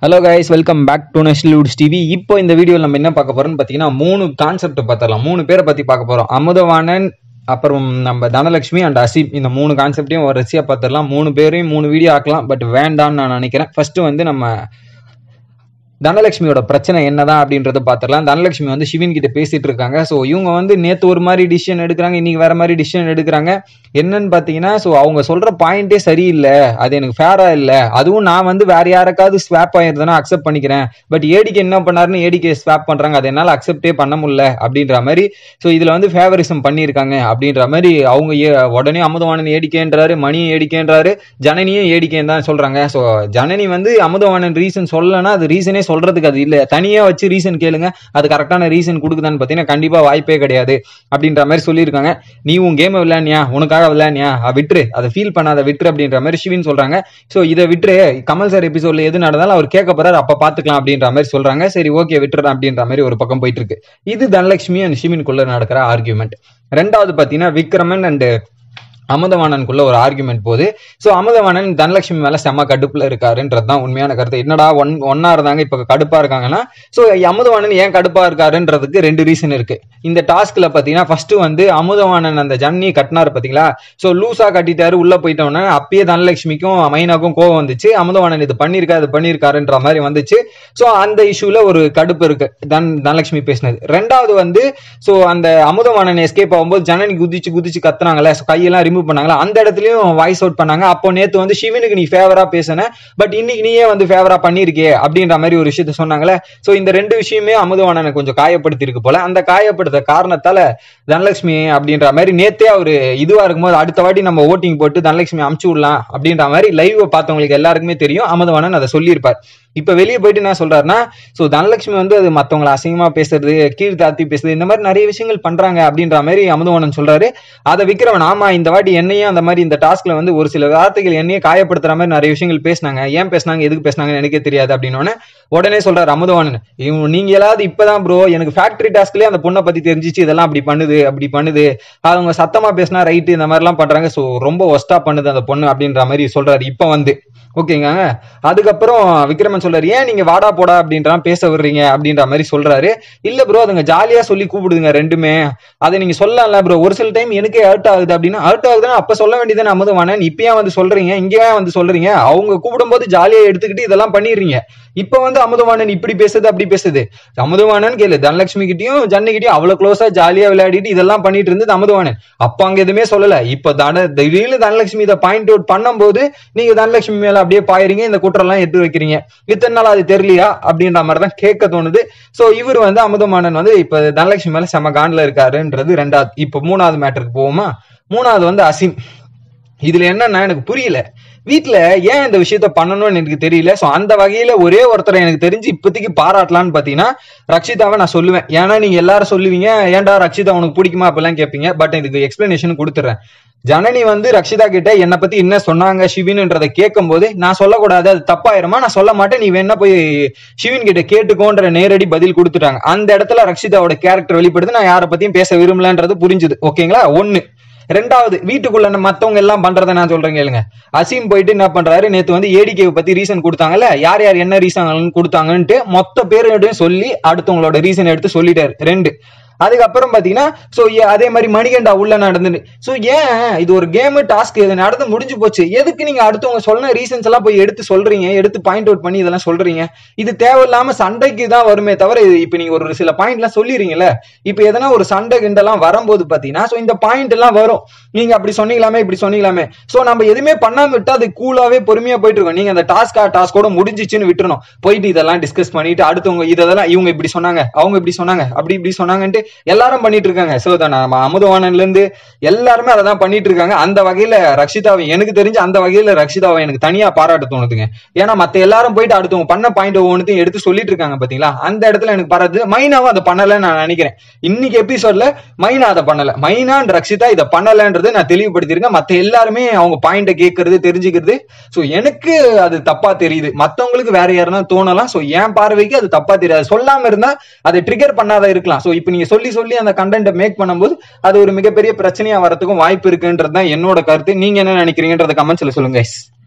hello guys welcome back to நெஷ்லூட்ஸ் TV இப்போ இந்த வீடியோவில் நம்ம என்ன பார்க்க போறோம்னு பார்த்தீங்கன்னா மூணு கான்செப்ட் பார்த்துடலாம் மூணு பேரை பற்றி பார்க்க போகிறோம் அமுதவாணன் அப்புறம் நம்ம தனலட்சுமி அண்ட் அசீப் இந்த மூணு கான்செப்டையும் வரிசையாக பார்த்துடலாம் மூணு பேரையும் மூணு வீடியோ ஆக்கலாம் பட் வேண்டாம்னு நான் நினைக்கிறேன் ஃபர்ஸ்ட் வந்து நம்ம தனலட்சுமியோட பிரச்சனை என்னதான் அப்படின்றத பார்த்துடலாம் தனலட்சுமி வந்து சிவன் கிட்ட பேசிட்டு இருக்காங்க ஸோ இவங்க வந்து நேற்று ஒரு மாதிரி டிசிஷன் எடுக்கிறாங்க இன்னைக்கு வேற மாதிரி டிசிஷன் எடுக்கிறாங்க என்னன்னு பார்த்தீங்கன்னா ஸோ அவங்க சொல்ற பாயிண்டே சரியில்லை அது எனக்கு ஃபேரா இல்லை அதுவும் நான் வந்து வேற யாருக்காவது ஸ்வாப் ஆயிருந்தேன்னா அக்செப்ட் பண்ணிக்கிறேன் பட் ஏடிக்கு என்ன பண்ணாருன்னு ஏடிக்கு ஸ்வாப் பண்றாங்க அதை என்னால் அக்செப்டே பண்ண முடியல அப்படின்ற மாதிரி ஸோ இதுல வந்து ஃபேவரிசம் பண்ணியிருக்காங்க அப்படின்ற மாதிரி அவங்க ஏ- உடனே அமுதவாணன் ஏடிக்கேன்றாரு மணி ஏடிக்கேன்றாரு ஜனனியும் ஏடிக்கேன்னு தான் சொல்றாங்க ஸோ ஜனனி வந்து அமுதவாணன் ரீசன் சொல்லலைன்னா அது ரீசனே சொல்றதுக்கு அது இல்லை தனியா வச்சு ரீசன் கேளுங்க அது கரெக்டான ரீசன் கொடுக்குதான்னு பார்த்தீங்கன்னா கண்டிப்பா வாய்ப்பே கிடையாது அப்படின்ற மாதிரி சொல்லியிருக்காங்க நீ உன் கேமை விளையாடியா உனக்காக விளையாடியா விட்டுரு அதை ஃபீல் பண்ணாத விட்டுரு அப்படின்ற மாதிரி சிவின் சொல்றாங்க ஸோ இதை விட்டுரு கமல் சார் எபிசோட்ல எது நடந்தாலும் அவர் கேட்க போறாரு அப்ப பாத்துக்கலாம் அப்படின்ற மாதிரி சொல்றாங்க சரி ஓகே விட்டுறேன் அப்படின்ற மாதிரி ஒரு பக்கம் போயிட்டு இருக்கு இது தனலட்சுமி அண்ட் சிவின்குள்ள நடக்கிற ஆர்கியூமெண்ட் ரெண்டாவது பாத்தீங்கன்னா விக்ரமன் அண்ட் அமுதவாணனுக்குள்ள ஒரு ஆர்குமெண்ட் போகுது ஸோ அமுதவாணன் தனலட்சுமி மேல செம்ம கடுப்புல இருக்காருன்றது தான் உண்மையான கருத்து என்னடா ஒன் ஒன்னா இருந்தாங்க இப்ப கடுப்பா இருக்காங்கன்னா ஸோ அமுதவாணன் ஏன் கடுப்பா இருக்காருன்றதுக்கு ரெண்டு ரீசன் இருக்கு இந்த டாஸ்க்ல பாத்தீங்கன்னா ஃபர்ஸ்ட் வந்து அமுதவாணன் அந்த ஜன்னி கட்டினாரு பாத்தீங்களா ஸோ லூசா கட்டிட்டாரு உள்ள போயிட்டோன்னே அப்பயே தனலட்சுமிக்கும் மைனாக்கும் கோவம் வந்துச்சு அமுதவாணன் இது பண்ணிருக்கா இது பண்ணிருக்காருன்ற மாதிரி வந்துச்சு ஸோ அந்த இஷ்யூல ஒரு கடுப்பு இருக்கு தன் தனலட்சுமி பேசினது ரெண்டாவது வந்து ஸோ அந்த அமுதவாணன் எஸ்கேப் ஆகும்போது ஜனனி குதிச்சு குதிச்சு கத்துனாங்கல்ல so கையெல்லாம் ரிமூவ் பண்ணாங்களா அந்த இடத்துலயும் வாய்ஸ் அவுட் பண்ணாங்க அப்போ நேத்து வந்து சிவனுக்கு நீ ஃபேவரா பேசுன பட் இன்னைக்கு நீயே வந்து ஃபேவரா பண்ணிருக்கே அப்படின்ற மாதிரி ஒரு விஷயத்த சொன்னாங்களே சோ இந்த ரெண்டு விஷயமே அமுதவாணனை கொஞ்சம் காயப்படுத்தி இருக்கு போல அந்த காயப்படுத்த காரணத்தால தனலட்சுமி அப்படின்ற மாதிரி நேத்தே அவரு இதுவா இருக்கும்போது அடுத்த வாட்டி நம்ம ஓட்டிங் போட்டு தனலட்சுமி அமுச்சு விடலாம் அப்படின்ற மாதிரி லைவ் பார்த்தவங்களுக்கு எல்லாருக்குமே தெரியும் அமுதவாணன் அதை சொல்லியிருப்பார் இப்ப வெளியே போயிட்டு என்ன சொல்றாருன்னா சோ தனலட்சுமி வந்து அது மத்தவங்களை அசிங்கமா பேசுறது கீழ் தாத்தி பேசுறது இந்த மாதிரி நிறைய விஷயங்கள் பண்றாங்க அப்படின்ற மாதிரி அமுதவாணன் சொல்றாரு அதை விக்ரமன் ஆமா இந்த வாட்டி என்னையும் அந்த மாதிரி இந்த டாஸ்க்ல வந்து ஒரு சில வார்த்தைகள் என்னையே காயப்படுத்துற மாதிரி நிறைய விஷயங்கள் பேசினாங்க ஏன் பேசினாங்க எதுக்கு பேசினாங்கன்னு எனக்கே தெரியாது அப்படின்னு உடனே சொல்றாரு அமுதவாணன் இவங்க நீங்க எல்லாவது இப்பதான் ப்ரோ எனக்கு ஃபேக்டரி டாஸ்க்லயே அந்த பொண்ணை பத்தி தெரிஞ்சிச்சு இதெல்லாம் அப்படி பண்ணுது அப்படி பண்ணுது அவங்க சத்தமா பேசினா ரைட்டு இந்த மாதிரிலாம் பண்றாங்க ஸோ ரொம்ப ஒஸ்டா பண்ணுது அந்த பொண்ணு அப்படின்ற மாதிரி சொல்றாரு இப்ப வந்து ஓகேங்க அதுக்கப்புறம் விக்ரமன் சொல்றாரு ஏன் நீங்க வாடா போடா அப்படின்றான் பேச விடுறீங்க அப்படின்ற மாதிரி சொல்றாரு இல்ல ப்ரோ அதுங்க ஜாலியா சொல்லி கூப்பிடுதுங்க ரெண்டுமே அதை நீங்க சொல்லலாம்ல ப்ரோ ஒரு சில டைம் எனக்கே ஹர்ட் ஆகுது அப்படின்னா ஹர்ட் ஆகுதுன்னா அப்ப சொல்ல வேண்டியதானே அமுதவானன் இப்பயே வந்து சொல்றீங்க இங்கே வந்து சொல்றீங்க அவங்க கூப்பிடும்போது ஜாலியா எடுத்துக்கிட்டு இதெல்லாம் பண்ணிடுறீங்க இப்ப வந்து அமுதவாணன் இப்படி பேசுது அப்படி பேசுது அமுதவாணன் கேளு தனலட்சுமி கிட்டயும் ஜன்னி கிட்டயும் அவ்வளவு க்ளோஸா ஜாலியா விளையாடிட்டு இதெல்லாம் பண்ணிட்டு இருந்தது அமுதவாணன் அப்ப அங்க எதுவுமே சொல்லல இப்ப தன திடீர்னு தனலட்சுமி இதை பாயிண்ட் அவுட் பண்ணும்போது நீங்க தனலட்சுமி மேல அப்படியே பாயிறீங்க இந்த குற்றம் எல்லாம் எடுத்து வைக்கிறீங்க இத்தனை நாள் அது தெரியலையா அப்படின்ற மாதிரி தான் கேட்க தோணுது சோ இவர் வந்து அமுதமானன் வந்து இப்ப தனலட்சுமி மேல செம காண்டில் இருக்காருன்றது ரெண்டாவது இப்ப மூணாவது மேட்டருக்கு போவோமா மூணாவது வந்து அசிம் இதுல என்னன்னா எனக்கு புரியல வீட்ல ஏன் இந்த விஷயத்த பண்ணணும்னு எனக்கு தெரியல சோ அந்த வகையில ஒரே ஒருத்தரை எனக்கு தெரிஞ்சு இப்போதைக்கு பாராட்டலாம்னு பாத்தீங்கன்னா ரக்ஷிதாவை நான் சொல்லுவேன் ஏன்னா நீங்க எல்லாரும் சொல்லுவீங்க ஏன்டா ரக்ஷிதா உனக்கு பிடிக்குமா அப்பெல்லாம் கேட்பீங்க பட் இதுக்கு எக்ஸ்பிளனேஷன் கொடுத்துறேன் ஜனனி வந்து ரக்ஷிதா கிட்ட என்ன பத்தி என்ன சொன்னாங்க சிவின்ன்றதை கேட்கும் போது நான் சொல்லக்கூடாது அது தப்பாயிருமா நான் சொல்ல மாட்டேன் நீ வேணா போய் சிவின் கிட்ட கேட்டுக்கோன்ற நேரடி பதில் கொடுத்துட்டாங்க அந்த இடத்துல ரக்ஷிதாவோட கேரக்டர் வெளிப்படுது நான் யாரை பத்தியும் பேச விரும்பலன்றது புரிஞ்சுது ஓகேங்களா ஒண்ணு ரெண்டாவது வீட்டுக்குள்ள நம்ம மத்தவங்க எல்லாம் பண்றதை நான் சொல்றேன் கேளுங்க அசீம் போயிட்டு என்ன பண்றாரு நேத்து வந்து ஏடிகே பத்தி ரீசன் கொடுத்தாங்கல்ல யார் யார் என்ன ரீசன் கொடுத்தாங்கன்ட்டு மொத்த பேரோடையும் சொல்லி அடுத்தவங்களோட ரீசன் எடுத்து சொல்லிட்டாரு ரெண்டு அதுக்கப்புறம் பாத்தீங்கன்னா சோ அதே மாதிரி மணிகண்டா உள்ள நடந்து சோ ஏன் இது ஒரு கேம் டாஸ்க் இது நடந்து முடிஞ்சு போச்சு எதுக்கு நீங்க அடுத்தவங்க சொன்ன ரீசன்ஸ் எல்லாம் போய் எடுத்து சொல்றீங்க எடுத்து பாயிண்ட் அவுட் பண்ணி இதெல்லாம் சொல்றீங்க இது தேவையில்லாம சண்டைக்கு தான் வருமே தவிர இது இப்ப நீங்க ஒரு சில பாயிண்ட் எல்லாம் சொல்லிடுறீங்கல்ல இப்ப எதனா ஒரு சண்டை கிண்டெல்லாம் வரும்போது பாத்தீங்கன்னா சோ இந்த பாயிண்ட் எல்லாம் வரும் நீங்க அப்படி சொன்னீங்களாமே இப்படி சொன்னீங்களாமே சோ நம்ம எதுவுமே பண்ணாம விட்டா அது கூலாவே பொறுமையா போயிட்டு இருக்கோம் நீங்க அந்த டாஸ்கா டாஸ்கோட முடிஞ்சிச்சுன்னு விட்டுறணும் போயிட்டு இதெல்லாம் டிஸ்கஸ் பண்ணிட்டு அடுத்தவங்க இதெல்லாம் இவங்க இப்படி சொன்னாங்க அவங்க இப்படி சொன்னாங்க அப்படி இப்படி சொன்னாங்கன்ட்டு எல்லாரும் பண்ணிட்டு இருக்காங்க சோ நம்ம அமுதவானன்ல இருந்து எல்லாருமே அதை தான் பண்ணிட்டு இருக்காங்க அந்த வகையில ரக்ஷிதாவை எனக்கு தெரிஞ்சு அந்த வகையில ரக்ஷிதாவை எனக்கு தனியா பாராட்ட தோணுதுங்க ஏன்னா மத்த எல்லாரும் போயிட்டு அடுத்தவங்க பண்ண பாயிண்ட் ஒவ்வொன்றையும் எடுத்து சொல்லிட்டு இருக்காங்க பாத்தீங்களா அந்த இடத்துல எனக்கு பாராட்டு மைனாவும் அதை பண்ணலன்னு நான் நினைக்கிறேன் இன்னைக்கு எபிசோட்ல மைனா அதை பண்ணல மைனா and ரக்ஷிதா இதை பண்ணலன்றது நான் தெளிவுபடுத்திருக்கேன் மத்த எல்லாருமே அவங்க பாயிண்ட கேட்கறது தெரிஞ்சுக்கிறது சோ எனக்கு அது தப்பா தெரியுது மத்தவங்களுக்கு வேற யாருன்னா தோணலாம் சோ என் பார்வைக்கு அது தப்பா தெரியாது சொல்லாம இருந்தா அதை ட்ரிகர் பண்ணாத இருக்கலாம் சோ இப்போ நீங்க சொல்லி சொல்லி அந்த கண்டென்ட்டை மேக் பண்ணும்போது அது ஒரு மிகப்பெரிய பிரச்சனையா வரதுக்கும் வாய்ப்பு இருக்குன்றது தான் என்னோட கருத்து நீங்க என்ன நினைக்கிறீங்கன்றத கமெண்ட்ஸ்ல சொல்லுங்க guys